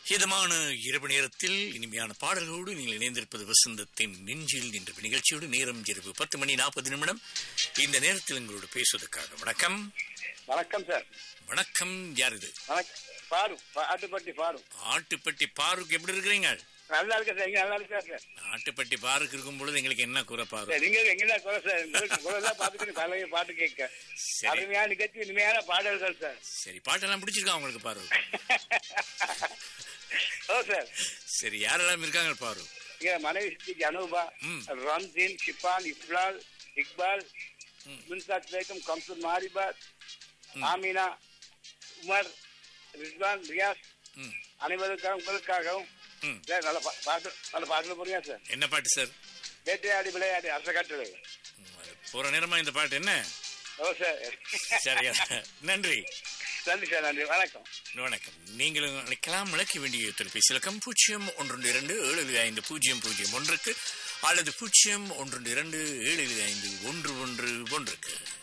இதமான இரவு நேரத்தில் இனிமையான பாடல்களோடு நீங்கள் இணைந்திருப்பது வசந்தத்தின் நெஞ்சில் என்ற நிகழ்ச்சியோடு நேரம் இரவு பத்து மணி நாற்பது நிமிடம் இந்த நேரத்தில் எங்களோடு பேசுவதற்காக வணக்கம் வணக்கம் சார் வணக்கம் யார் இது வணக்கம் பாரு ஆட்டுப்பட்டி பாரு ஆட்டுப்பட்டி பாருக்கு எப்படி இருக்கிறீங்க நல்லா இருக்கேன் சார் இங்க நல்லா இருக்கா சார் ஆட்டுப்பட்டி பாருக்கு இருக்கும் பொழுது எங்களுக்கு என்ன குறை பாரு சார் நீங்க எங்கடா குறை சார் உங்களுக்கு குறை தான் பார்த்துட்டு பழைய பாட்டு கேட்க சரி அருமையான நிகழ்ச்சி இனிமையான பாடல்கள் சார் சரி பாட்டெல்லாம் பிடிச்சிருக்கா உங்களுக்கு பாரு ஓ சார் சரி யாரெல்லாம் இருக்காங்க பாரு இங்க மனைவி ஸ்ரீ அனூபா ம். ரம்ஜின் ஷிஃபான் இஃப்லால் இக்பால் முன்சாத் பேகம் கம்சூர் மாரிபாத் ஆமினா உமர் ரிஸ்வான் ரியாஸ் ம் அனைவருக்காகவும் உங்களுக்காகவும் ம் சார் நல்ல பா- பாட்டு நல்ல பாட்டு போறீங்க சார் என்ன பாட்டு சார் வேட்டையாடி விளையாடி அரச காட்டுறது ம், அது போற நேரமா இந்த பாட்டு என்ன ஓ சார் சரியா நன்றி நன்றி சார் நன்றி வணக்கம் வணக்கம் நீங்களும் அழைக்கலாம் அழைக்க வேண்டிய தொலைபேசி இலக்கம் பூஜ்ஜியம் ஒன்று இரண்டு ஏழு ஐந்து பூஜ்ஜியம் பூஜ்ஜியம் ஒன்றுக்கு அல்லது பூஜ்ஜியம் ஒன்று இரண்டு ஏழு ஐந்து ஒன்று ஒன்று ஒன்றுக்கு